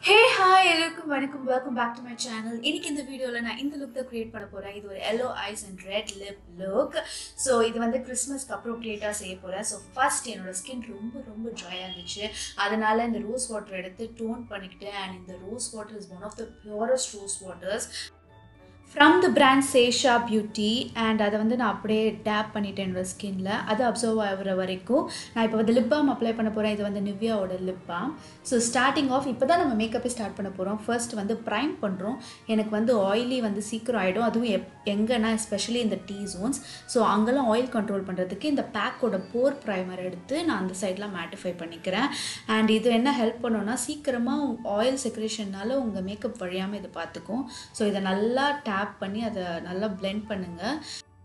ஹே hi எல்லாருக்கும் வணக்கம் welcome back to my channel இன்னைக்கு இந்த வீடியோவில் நான் இந்த லுக் தான் க்ரியேட் பண்ண போகிறேன் இது ஒரு yellow eyes and red lip look so இது வந்து கிறிஸ்மஸ்க்கு அப்ரோப்ரியேட்டாக செய்ய போகிறேன் ஸோ ஃபர்ஸ்ட் என்னோட ஸ்கின் ரொம்ப ரொம்ப ட்ரையாக இருந்துச்சு அதனால இந்த ரோஸ் வாட்டர் எடுத்து டோன் பண்ணிக்கிட்டேன் அண்ட் இந்த rose water is one of the purest rose waters from the brand Sesha beauty and அதை வந்து நான் அப்படியே டேப் பண்ணிட்டேன் என்னோட ஸ்கின்ல அது அப்சர்வ் ஆகிற வரைக்கும் நான் இப்போ வந்து லிப் பாம் அப்ளை பண்ண போகிறேன் இது வந்து நிவ்யாவோட lip balm so starting off இப்போ தான் நம்ம மேக்கப்பே ஸ்டார்ட் பண்ண போகிறோம் ஃபர்ஸ்ட் வந்து ப்ரைம் பண்ணுறோம் எனக்கு வந்து ஆயிலி வந்து சீக்கிரம் ஆகிடும் அதுவும் எப் எங்கன்னா எஸ்பெஷலி இந்த டீ ஜோன்ஸ் ஸோ அங்கெல்லாம் ஆயில் கண்ட்ரோல் பண்ணுறதுக்கு இந்த பேக்கோட போர் ப்ரைமர் எடுத்து நான் அந்த சைட்லாம் மேட்டிஃபை பண்ணிக்கிறேன் அண்ட் இது என்ன ஹெல்ப் பண்ணுன்னா சீக்கிரமாக ஆயில் செக்ரேஷன்னால உங்கள் மேக்கப் வழியாமல் இது பார்த்துக்கும் ஸோ இதை நல்லா டேப் பண்ணி அதை நல்லா பிளெண்ட் பண்ணுங்கள்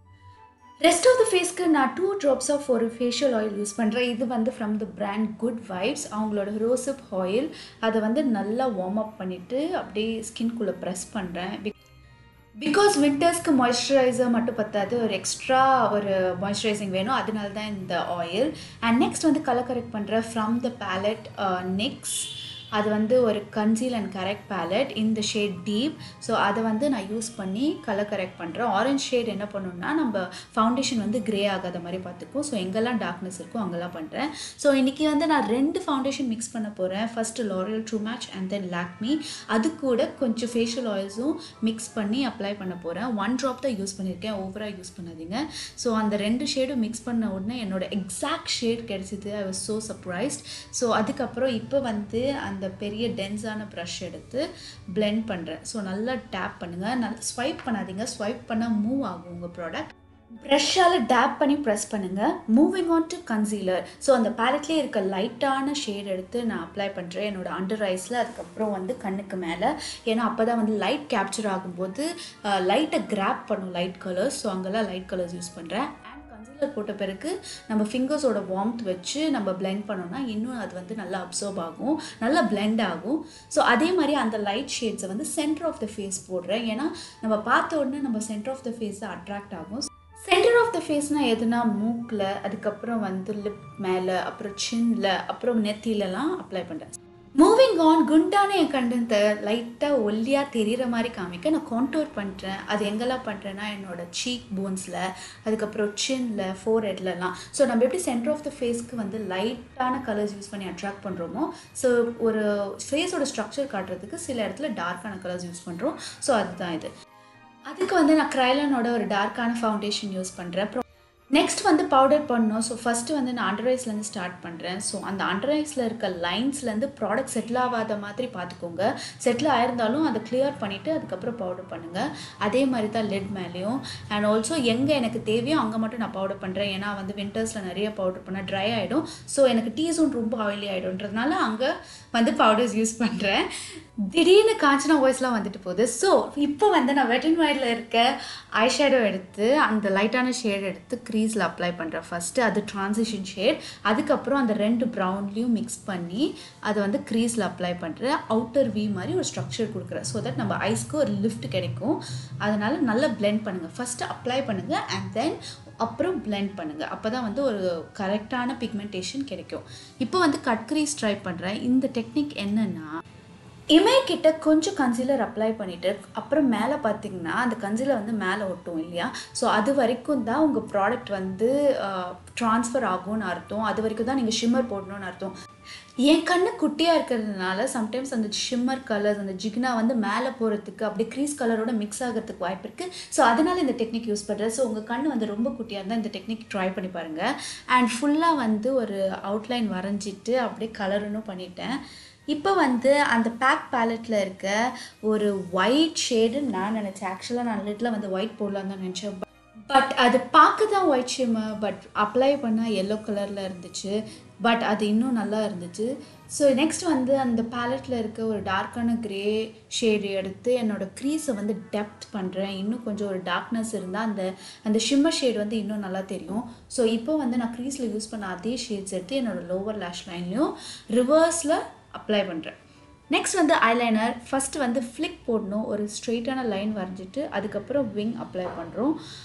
ரெஸ்ட் ஆஃப் த ஃபேஸ்க்கு நான் டூ ட்ராப்ஸ் ஆஃப் ஒரு ஃபேஷியல் ஆயில் யூஸ் பண்ணுறேன் இது வந்து from the brand good vibes அவங்களோட ரோசப் ஆயில் அதை வந்து நல்லா வார்ம் அப் பண்ணிவிட்டு அப்படியே ஸ்கின்குள்ளே ப்ரெஸ் பண்ணுறேன் பிகாஸ் வின்டர்ஸ்க்கு மாய்ஸ்சரைசர் மட்டும் பத்தாது ஒரு எக்ஸ்ட்ரா ஒரு மாய்ஸ்சரைசிங் வேணும் அதனால தான் இந்த ஆயில் அண்ட் நெக்ஸ்ட் வந்து கலர் கரெக்ட் பண்ணுறேன் ஃப்ரம் த பேலட் நெக்ஸ் அது வந்து ஒரு கன்சீல் அண்ட் கரெக்ட் பேலட் இந்த ஷேட் டீப் ஸோ அதை வந்து நான் யூஸ் பண்ணி கலர் கரெக்ட் பண்ணுறேன் ஆரஞ்ச் ஷேட் என்ன பண்ணணும்னா நம்ம ஃபவுண்டேஷன் வந்து க்ரே ஆகாத மாதிரி பார்த்துக்கும் ஸோ எங்கெல்லாம் டார்க்னஸ் இருக்கோ அங்கெல்லாம் பண்ணுறேன் ஸோ இன்றைக்கி வந்து நான் ரெண்டு ஃபவுண்டேஷன் மிக்ஸ் பண்ண போகிறேன் first L'Oreal true match and then Lakme அது கூட கொஞ்சம் ஃபேஷியல் ஆயில்ஸும் மிக்ஸ் பண்ணி அப்ளை பண்ண போகிறேன் ஒன் ட்ராப் தான் யூஸ் பண்ணியிருக்கேன் ஓவராக யூஸ் பண்ணாதீங்க ஸோ அந்த ரெண்டு ஷேடும் மிக்ஸ் பண்ண உடனே என்னோட எக்ஸாக்ட் ஷேட் கிடச்சிது I was so surprised so அதுக்கப்புறம் இப்போ வந்து அந்த பெரிய டென்ஸான ப்ரஷ் எடுத்து பிளெண்ட் பண்ணுறேன் ஸோ நல்லா டேப் பண்ணுங்கள் நல்லா ஸ்வைப் பண்ணாதீங்க ஸ்வைப் பண்ணால் மூவ் ஆகும் உங்கள் ப்ராடக்ட் ப்ரஷ்ஷால் டேப் பண்ணி ப்ரெஸ் பண்ணுங்கள் moving on to concealer so அந்த பேலட்லேயே இருக்க லைட்டான ஷேட் எடுத்து நான் அப்ளை பண்ணுறேன் என்னோட அண்டர் ஐஸில் அதுக்கப்புறம் வந்து கண்ணுக்கு மேலே ஏன்னா அப்போ தான் வந்து லைட் கேப்சர் ஆகும்போது லைட்டை கிராப் பண்ணும் லைட் கலர்ஸ் ஸோ அங்கெல்லாம் லைட் கலர்ஸ் யூஸ் பண்ணுறேன் அண்ட் கன்சீலர் போட்ட பிறகு நம்ம ஃபிங்கர்ஸோட வார்ம்த் வச்சு நம்ம பிளெண்ட் பண்ணோம்னா இன்னும் அது வந்து நல்லா அப்சர்வ் ஆகும் நல்லா பிளெண்ட் ஆகும் ஸோ அதே மாதிரி அந்த லைட் ஷேட்ஸை வந்து சென்டர் ஆஃப் த ஃபேஸ் போடுறேன் ஏன்னா நம்ம பார்த்த உடனே நம்ம சென்டர் ஆஃப் த ஃபேஸை அட்ராக்ட் ஆகும் சென்டர் ஆஃப் த ஃபேஸ்னால் எதுனா மூக்கில் அதுக்கப்புறம் வந்து லிப் மேலே அப்புறம் சின்னில் அப்புறம் நெத்திலலாம் அப்ளை பண்ணுறேன் மூவிங் ஆன் குண்டான என் கண்டத்தை லைட்டாக ஒல்லியாக தெரிகிற மாதிரி காமிக்க நான் கான்டோர் பண்ணுறேன் அது எங்கெல்லாம் பண்ணுறேன்னா என்னோட சீக் போன்ஸில் அதுக்கப்புறம் சின்னில் ஃபோர் ஹெட்லலாம் ஸோ நம்ம எப்படி சென்டர் ஆஃப் த ஃபேஸ்க்கு வந்து லைட்டான கலர்ஸ் யூஸ் பண்ணி அட்ராக்ட் பண்ணுறோமோ ஸோ ஒரு ஃபேஸோட ஸ்ட்ரக்சர் காட்டுறதுக்கு சில இடத்துல டார்க்கான கலர்ஸ் யூஸ் பண்ணுறோம் ஸோ அதுதான் இது அதுக்கு வந்து நான் க்ரைலனோட ஒரு டார்க்கான ஃபவுண்டேஷன் யூஸ் பண்ணுறேன் நெக்ஸ்ட் வந்து பவுடர் பண்ணணும் ஸோ ஃபஸ்ட்டு வந்து நான் அண்டர் ஐஸ்லேருந்து ஸ்டார்ட் பண்ணுறேன் ஸோ அந்த அண்டர் ஐஸில் இருக்க லைன்ஸ்லேருந்து ப்ராடக்ட் செட்டில் ஆகாத மாதிரி பார்த்துக்கோங்க செட்டில் ஆயிருந்தாலும் அதை கிளியர் பண்ணிவிட்டு அதுக்கப்புறம் பவுடர் பண்ணுங்கள் அதே மாதிரி தான் லெட் மேலேயும் அண்ட் ஆல்சோ எங்கே எனக்கு தேவையோ அங்கே மட்டும் நான் பவுடர் பண்ணுறேன் ஏன்னா வந்து வின்டர்ஸில் நிறைய பவுடர் பண்ணால் ட்ரை ஆகிடும் ஸோ எனக்கு டீ ஜோன் ரொம்ப ஆயிலி ஆகிடும்ன்றதுனால அங்கே வந்து பவுடர்ஸ் யூஸ் பண்ணுறேன் திடீர்னு காஞ்சனா வாய்ஸ்லாம் வந்துட்டு போகுது ஸோ இப்போ வந்து நான் வெட் அண்ட் ஒயிட்டில் இருக்க ஐஷேடோ எடுத்து அந்த லைட்டான ஷேட் எடுத்து க்ரீஸில் அப்ளை பண்ணுறேன் ஃபஸ்ட்டு அது ட்ரான்சிஷன் ஷேட் அதுக்கப்புறம் அந்த ரெண்டு ப்ரௌன்லேயும் மிக்ஸ் பண்ணி அதை வந்து க்ரீஸில் அப்ளை பண்ணுறேன் அவுட்டர் வி மாதிரி ஒரு ஸ்ட்ரக்சர் கொடுக்குறேன் ஸோ தட் நம்ம ஐஸ்க்கு ஒரு லிஃப்ட் கிடைக்கும் அதனால் நல்லா பிளெண்ட் பண்ணுங்கள் ஃபஸ்ட்டு அப்ளை பண்ணுங்கள் அண்ட் தென் அப்புறம் பிளெண்ட் பண்ணுங்கள் அப்போ தான் வந்து ஒரு கரெக்டான பிக்மெண்டேஷன் கிடைக்கும் இப்போ வந்து கட் க்ரீஸ் ட்ரை பண்ணுறேன் இந்த டெக்னிக் என்னென்னா இமை கிட்ட கொஞ்சம் கன்சீலர் அப்ளை பண்ணிவிட்டு அப்புறம் மேலே பார்த்தீங்கன்னா அந்த கன்சீலர் வந்து மேலே ஒட்டும் இல்லையா ஸோ அது வரைக்கும் தான் உங்கள் ப்ராடக்ட் வந்து ட்ரான்ஸ்ஃபர் ஆகும்னு அர்த்தம் அது வரைக்கும் தான் நீங்கள் ஷிம்மர் போடணும்னு அர்த்தம் என் கண்ணு குட்டியாக இருக்கிறதுனால சம்டைம்ஸ் அந்த ஷிம்மர் கலர்ஸ் அந்த ஜிக்னா வந்து மேலே போகிறதுக்கு அப்படி க்ரீஸ் கலரோட மிக்ஸ் ஆகிறதுக்கு வாய்ப்பு இருக்குது ஸோ அதனால் இந்த டெக்னிக் யூஸ் பண்ணுறேன் ஸோ உங்கள் கண் வந்து ரொம்ப குட்டியாக இருந்தால் இந்த டெக்னிக் ட்ரை பண்ணி பாருங்கள் அண்ட் ஃபுல்லாக வந்து ஒரு அவுட்லைன் வரைஞ்சிட்டு அப்படியே கலருன்னு பண்ணிட்டேன் இப்போ வந்து அந்த பேக் பேலட்டில் இருக்க ஒரு ஒயிட் ஷேடுன்னு நான் நினச்சேன் ஆக்சுவலாக நான் லிட்டில் வந்து ஒயிட் போடலான்னு தான் நினச்சேன் பட் அது பார்க்க தான் ஒயிட் ஷிம்மர் பட் அப்ளை பண்ணால் எல்லோ கலரில் இருந்துச்சு பட் அது இன்னும் நல்லா இருந்துச்சு ஸோ நெக்ஸ்ட் வந்து அந்த பேலட்டில் இருக்க ஒரு டார்க்கான க்ரே ஷேடு எடுத்து என்னோடய க்ரீஸை வந்து டெப்த் பண்ணுறேன் இன்னும் கொஞ்சம் ஒரு டார்க்னஸ் இருந்தால் அந்த அந்த ஷிம்மர் ஷேட் வந்து இன்னும் நல்லா தெரியும் ஸோ இப்போ வந்து நான் க்ரீஸில் யூஸ் பண்ண அதே ஷேட்ஸ் எடுத்து என்னோடய லோவர் லேஷ் லைன்லேயும் ரிவர்ஸில் அப்ளை பண்ணுறேன் நெக்ஸ்ட் வந்து ஐலைனர் ஃபஸ்ட்டு வந்து ஃப்ளிக் போடணும் ஒரு ஸ்ட்ரெயிட்டான லைன் வரைஞ்சிட்டு அதுக்கப்புறம் விங் அப்ளை பண்ணுறோம்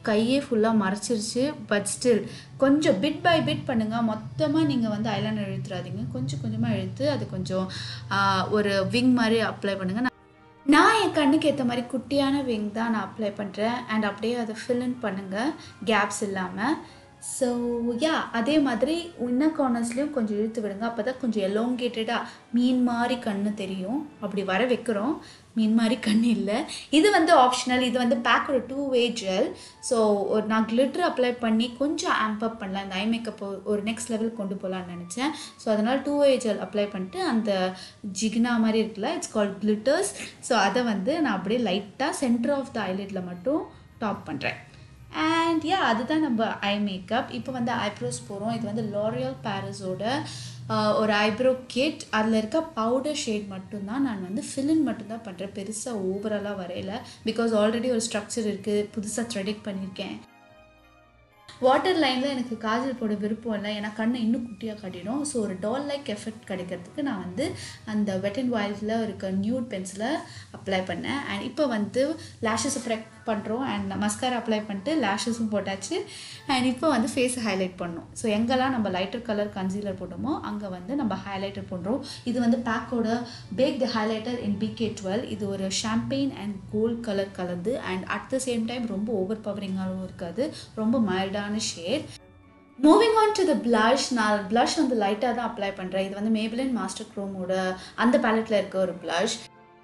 கையே ஃபுல்லாக மறைச்சிருச்சு பட் ஸ்டில் கொஞ்சம் பிட் பை பிட் பண்ணுங்கள் மொத்தமாக நீங்கள் வந்து ஐலைனர் இழுத்துறாதீங்க கொஞ்சம் கொஞ்சமாக இழுத்து அது கொஞ்சம் ஆஹ், ஒரு விங் மாதிரி அப்ளை பண்ணுங்கள் நான் என் கண்ணுக்கு ஏற்ற மாதிரி குட்டியான விங் தான் நான் அப்ளை பண்ணுறேன் அண்ட் அப்படியே அதை ஃபில் இன் பண்ணுங்கள் கேப்ஸ் இல்லாமல் ஸோ யா அதே மாதிரி இன்னர் கார்னர்ஸ்லேயும் கொஞ்சம் இழுத்து விடுங்க அப்போ தான் கொஞ்சம் எலோங்கேட்டடாக மீன் மாதிரி கண்ணு தெரியும் அப்படி வர வைக்கிறோம் மீன் மாதிரி கண் இல்லை இது வந்து ஆப்ஷனல் இது வந்து பேக்கோட டூ வே ஜெல் ஸோ ஒரு நான் கிளிட்டர் அப்ளை பண்ணி கொஞ்சம் ஆம்ப் அப் பண்ணலாம் இந்த ஐ மேக்கப் ஒரு நெக்ஸ்ட் லெவல் கொண்டு போகலான்னு நினச்சேன் ஸோ அதனால் டூ வே ஜெல் அப்ளை பண்ணிட்டு அந்த ஜிகினா மாதிரி இருக்குல்ல இட்ஸ் கால்ட் கிளிட்டர்ஸ் ஸோ அதை வந்து நான் அப்படியே லைட்டாக சென்டர் ஆஃப் த ஐலைட்டில் மட்டும் டாப் பண்ணுறேன் அண்ட் யா அதுதான் நம்ம ஐ மேக்கப் இப்போ வந்து ஐப்ரோஸ் போகிறோம் இது வந்து லாரியல் பாரிஸோட ஒரு ஐப்ரோ கிட் அதில் இருக்க பவுடர் ஷேட் மட்டும்தான் நான் வந்து ஃபில்லின் மட்டும்தான் பண்ணுறேன் பெருசாக ஓவராலாக வரையில பிகாஸ் ஆல்ரெடி ஒரு ஸ்ட்ரக்சர் இருக்குது புதுசாக த்ரெடிக் பண்ணியிருக்கேன் வாட்டர் லைனில் எனக்கு காஜல் போட விருப்பம் இல்லை ஏன்னா கண்ணை இன்னும் குட்டியாக காட்டிடும் ஸோ ஒரு டால் லைக் எஃபெக்ட் கிடைக்கிறதுக்கு நான் வந்து அந்த வெட் அண்ட் வைல்டில் இருக்க நியூட் பென்சிலை அப்ளை பண்ணேன் அண்ட் இப்போ வந்து லேஷஸ் ப்ரெக் பண்ணுறோம் அண்ட் மஸ்காரா அப்ளை பண்ணிட்டு லேஷஸும் போட்டாச்சு அண்ட் இப்போ வந்து ஃபேஸை ஹைலைட் பண்ணோம் ஸோ எங்கெல்லாம் நம்ம லைட்டர் கலர் கன்சீலர் போட்டோமோ அங்கே வந்து நம்ம ஹைலைட்டர் பண்ணுறோம் இது வந்து பேக்கோட PAC the highlighter in PK twelve இது ஒரு ஷாம்பெயின் அண்ட் கோல்ட் கலர் கலந்து and at the same time ரொம்ப ஓவர் பவரிங்காகவும் இருக்காது ரொம்ப மைல்டான shade moving on to the blush நான் blush வந்து லைட்டாக தான் அப்ளை பண்ணுறேன் இது வந்து மேபிளின் மாஸ்டர் க்ரோமோட அந்த பேலட்டில் இருக்க ஒரு blush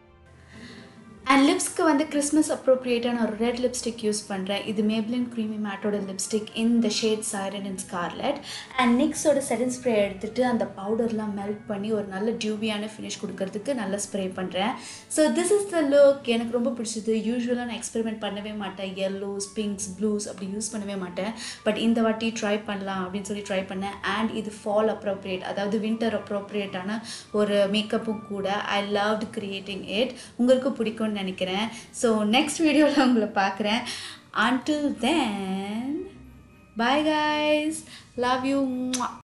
அண்ட் லிப்ஸ்க்கு வந்து கிறிஸ்மஸ் அப்ரோப்ரியேட்டான ஒரு ரெட் லிப்ஸ்டிக் யூஸ் பண்ணுறேன் இது மேப்ளின் க்ரீமி மேட்டோட lipstick in the shade siren and scarlet and நிக்ஸோட செடன் ஸ்ப்ரே எடுத்துட்டு அந்த பவுடர்லாம் மெல்ட் பண்ணி ஒரு நல்ல டியூபியான ஃபினிஷ் கொடுக்கறதுக்கு நல்லா ஸ்ப்ரே பண்ணுறேன் so this is the look எனக்கு ரொம்ப பிடிச்சது யூஸ்வலாக நான் எக்ஸ்பெரிமெண்ட் பண்ணவே மாட்டேன் yellows பிங்க்ஸ் ப்ளூஸ் அப்படி யூஸ் பண்ணவே மாட்டேன் பட் இந்த வாட்டி ட்ரை பண்ணலாம் அப்படின்னு சொல்லி ட்ரை பண்ணேன் அண்ட் இது ஃபால் அப்ரோப்ரியேட் அதாவது வின்டர் அப்ரோப்ரியேட்டான ஒரு மேக்கப்பும் கூட ஐ லவ்ட் கிரியேட்டிங் இட் உங்களுக்கு பிடிக்கும்னு நினைக்கிறேன் ஸோ நெக்ஸ்ட் வீடியோவில் உங்களை பார்க்குறேன் until then bye guys love you